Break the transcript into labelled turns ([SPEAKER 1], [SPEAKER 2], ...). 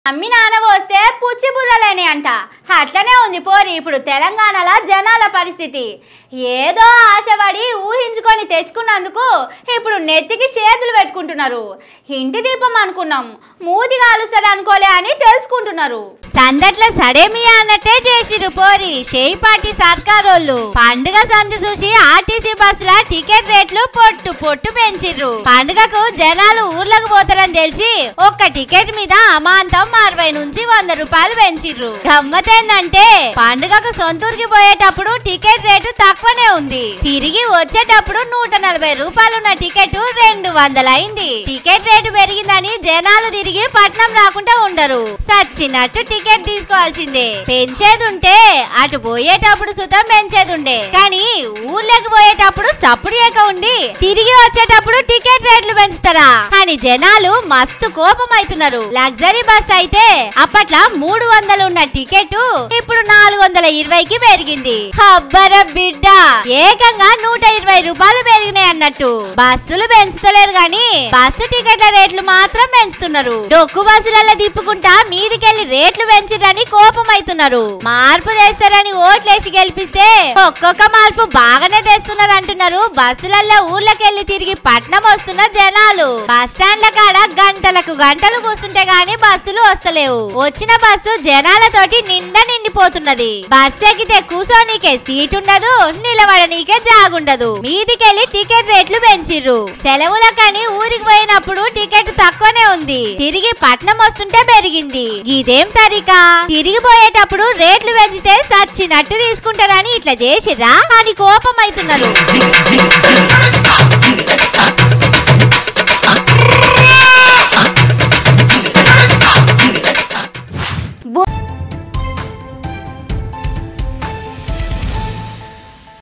[SPEAKER 1] అమ్మి నాన్న పోస్తే పుచ్చి బుర్రలేని అంట అట్లనే ఉంది పోరి ఇప్పుడు తెలంగాణలో జనాల పరిస్థితి ఏదో ఆశపడి ఊహించుకొని తెచ్చుకున్నందుకు ఇప్పుడు నెత్తికి చేతులు పెట్టుకుంటున్నారు ఇంటి దీపం అనుకున్నాం మూతి కాలుస్తుంది అనుకోలే అని తెలుసుకుంటున్నారు సందట్ల సడేమియా అన్నట్టే చేసిరు పోరి షేయి పార్టీ సర్కారోళ్ళు పండుగ సంధి చూసి ఆర్టీసీ బస్సుల టికెట్ రేట్లు పొట్టు పొట్టు పెంచిర్రు పండుగకు జనాలు ఊర్లకు పోతారని తెలిసి ఒక్క టికెట్ మీద అమాంతం అరవై నుంచి వంద రూపాయలు పెంచిర్రు గమ్మతేందంటే పండుగకు సొంతూరుకి పోయేటప్పుడు టికెట్ రేటు తక్కువనే ఉంది తిరిగి వచ్చేటప్పుడు నూట నలభై రూపాయలున్న టికెట్ రెండు వందలైంది టికెట్ రేటు పెరిగిందని జనాలు తిరిగి పట్నం రాకుండా ఉండరు సచ్చినట్టు టికెట్ తీసుకోవాల్సిందే పెంచేదుంటే అటు పోయేటప్పుడు సుతం పెంచేదుండే కానీ ఊర్లోకి పోయేటప్పుడు సప్పుడు ఏక ఉండి తిరిగి వచ్చేటప్పుడు టికెట్ రేట్లు పెంచుతారా కానీ జనాలు మస్తు కోపం అవుతున్నారు లగ్జరీ బస్ అయితే అప్పట్లో మూడు వందలు ఉన్న టికెట్ ఇప్పుడు నాలుగు వందల ఇరవైకి పెరిగింది అబ్బర బిడ్డ ఏకంగా నూట ఇరవై రూపాయలు పెరిగినాయి అన్నట్టు బస్సులు పెంచుతలేరు గాని బస్సు టికెట్ల రేట్లు మాత్రం పెంచుతున్నారు డొక్కు బస్సులలో తిప్పుకుంటా మీదికెళ్లి రేట్లు పెంచిరని కోపం అవుతున్నారు మార్పు తెస్తారని ఓట్లేసి గెలిపిస్తే ఒక్కొక్క మార్పు బాగానే తెస్తున్నారు అంటున్నారు బస్సులలో ఊర్లకెళ్లి తిరిగి పట్నం వస్తున్న జనాలు బస్ స్టాండ్ల కాడ గంటలకు గంటలు కూర్చుంటే గాని బస్సులు వస్తలేవు వచ్చిన బస్సు జనాలతోటి నిండా నిండిపోతున్నది బస్ ఎక్కితే కూసోనీకే సీట్ ఉండదు నిలబడనీకే జాగుండదు మీదికెళ్లి టికెట్ రేట్లు పెంచిర్రు సెలవులకని ఊరికి పోయినప్పుడు టికెట్ తక్కువనే ఉంది తిరిగి పట్నం వస్తుంటే పెరిగింది ఇదేం తరికా తిరిగి పోయేటప్పుడు రేట్లు పెంచితే సచ్చినట్టు తీసుకుంటారని ఇట్లా చేసిర్రా అని కోపం అవుతున్నారు